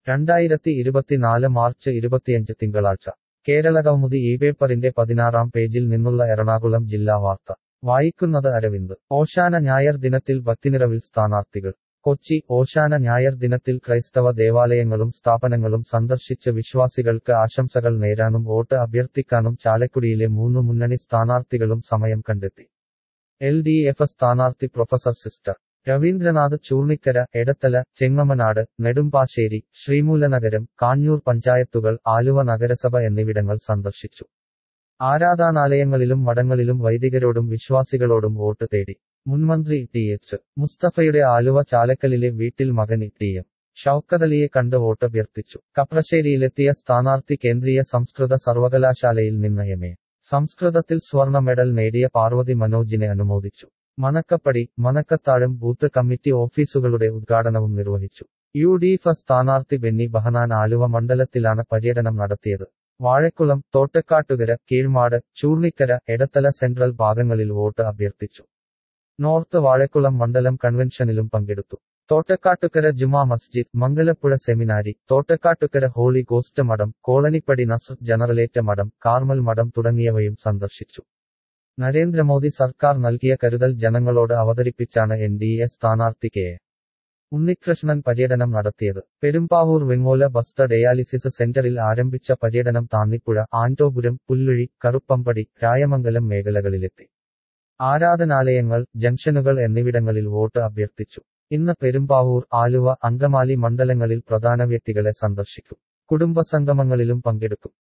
രണ്ടായിരത്തി ഇരുപത്തിനാല് മാർച്ച് ഇരുപത്തിയഞ്ച് തിങ്കളാഴ്ച കേരളകൗമുദി ഈ പേപ്പറിന്റെ പതിനാറാം പേജിൽ നിന്നുള്ള എറണാകുളം ജില്ലാ വാർത്ത വായിക്കുന്നത് അരവിന്ദ് ഓശാന ഞായർ ദിനത്തിൽ ഭക്തിനിറവിൽ സ്ഥാനാർത്ഥികൾ കൊച്ചി ഓശാന ഞായർ ദിനത്തിൽ ക്രൈസ്തവ ദേവാലയങ്ങളും സ്ഥാപനങ്ങളും സന്ദർശിച്ച് വിശ്വാസികൾക്ക് ആശംസകൾ നേരാനും വോട്ട് അഭ്യർത്ഥിക്കാനും ചാലക്കുടിയിലെ മൂന്നു മുന്നണി സ്ഥാനാർത്ഥികളും സമയം കണ്ടെത്തി എൽ ഡി എഫ് സ്ഥാനാർത്ഥി പ്രൊഫസർ സിസ്റ്റർ രവീന്ദ്രനാഥ് ചൂർണിക്കര എടത്തല ചെങ്ങമനാട് നെടുമ്പാശ്ശേരി ശ്രീമൂലനഗരം കാഞ്ഞൂർ പഞ്ചായത്തുകൾ ആലുവ നഗരസഭ എന്നിവിടങ്ങൾ സന്ദർശിച്ചു ആരാധനാലയങ്ങളിലും മഠങ്ങളിലും വൈദികരോടും വിശ്വാസികളോടും വോട്ട് തേടി മുൻമന്ത്രി ടി എച്ച് മുസ്തഫയുടെ ആലുവ ചാലക്കലിലെ വീട്ടിൽ മകൻ ടി എം ഷൌക്കതലിയെ കണ്ട് വോട്ടഭ്യർത്ഥിച്ചു കപ്രശ്ശേരിയിലെത്തിയ സ്ഥാനാർത്ഥി കേന്ദ്രീയ സംസ്കൃത സർവകലാശാലയിൽ നിന്ന് എം എ സംസ്കൃതത്തിൽ സ്വർണ്ണ മെഡൽ നേടിയ പാർവതി മനോജിനെ അനുമോദിച്ചു മനക്കപ്പടി മനക്കത്താഴം ബൂത്ത് കമ്മിറ്റി ഓഫീസുകളുടെ ഉദ്ഘാടനവും നിർവഹിച്ചു യു ഡി എഫ് സ്ഥാനാർത്ഥി ബെന്നി ബഹനാൻ ആലുവ മണ്ഡലത്തിലാണ് പര്യടനം നടത്തിയത് വാഴക്കുളം തോട്ടക്കാട്ടുകര കീഴ്മാട് ചൂർണിക്കര എടത്തല സെൻട്രൽ ഭാഗങ്ങളിൽ വോട്ട് അഭ്യർത്ഥിച്ചു നോർത്ത് വാഴക്കുളം മണ്ഡലം കൺവെൻഷനിലും പങ്കെടുത്തു തോട്ടക്കാട്ടുകര ജുമാ മസ്ജിദ് Mangalapuzha seminary Thottakkattukara holy ghost മഠം കോളനിപ്പടി നസ്ർ ജനറലേറ്റ് മഠം കാർമൽ മഠം തുടങ്ങിയവയും സന്ദർശിച്ചു നരേന്ദ്രമോദി സർക്കാർ നൽകിയ കരുതൽ ജനങ്ങളോട് അവതരിപ്പിച്ചാണ് എൻ ഡി എ സ്ഥാനാർത്ഥി കെ ഉണ്ണികൃഷ്ണൻ പര്യടനം നടത്തിയത് പെരുമ്പാവൂർ വെങ്ങോല ബസ്ത ഡയാലിസിസ് സെന്ററിൽ ആരംഭിച്ച പര്യടനം താന്നിപ്പുഴ ആൻറ്റോപുരം പുല്ലുഴി കറുപ്പമ്പടി രായമംഗലം മേഖലകളിലെത്തി ആരാധനാലയങ്ങൾ ജംഗ്ഷനുകൾ എന്നിവിടങ്ങളിൽ വോട്ട് അഭ്യർത്ഥിച്ചു ഇന്ന് പെരുമ്പാവൂർ ആലുവ അങ്കമാലി മണ്ഡലങ്ങളിൽ പ്രധാന വ്യക്തികളെ സന്ദർശിക്കും കുടുംബസംഗമങ്ങളിലും പങ്കെടുക്കും